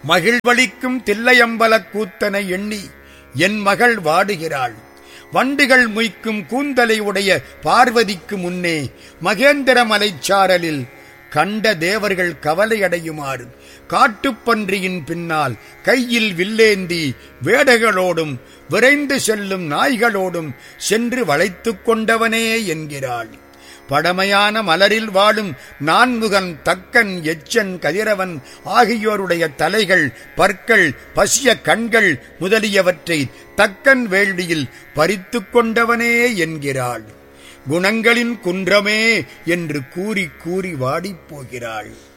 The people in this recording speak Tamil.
மகிழ்வளிக்கும் தில்லையம்பலக் கூத்தனை எண்ணி என் மகள் வாடுகிறாள் வண்டுகள் முய்க்கும் கூந்தலை உடைய பார்வதிக்கு முன்னே மகேந்திர மலைச்சாரலில் கண்ட தேவர்கள் கவலையடையுமாறு காட்டுப்பன்றியின் பின்னால் கையில் வில்லேந்தி வேடைகளோடும் விரைந்து செல்லும் நாய்களோடும் சென்று வளைத்துக் கொண்டவனே என்கிறாள் படமையான மலரில் வாழும் நான்முகன் தக்கன் எச்சன் கதிரவன் ஆகியோருடைய தலைகள் பற்கள் பசிய கண்கள் முதலியவற்றை தக்கன் வேள்வியில் பறித்துக் கொண்டவனே என்கிறாள் குணங்களின் குன்றமே என்று கூறி கூறி வாடிப் போகிறாள்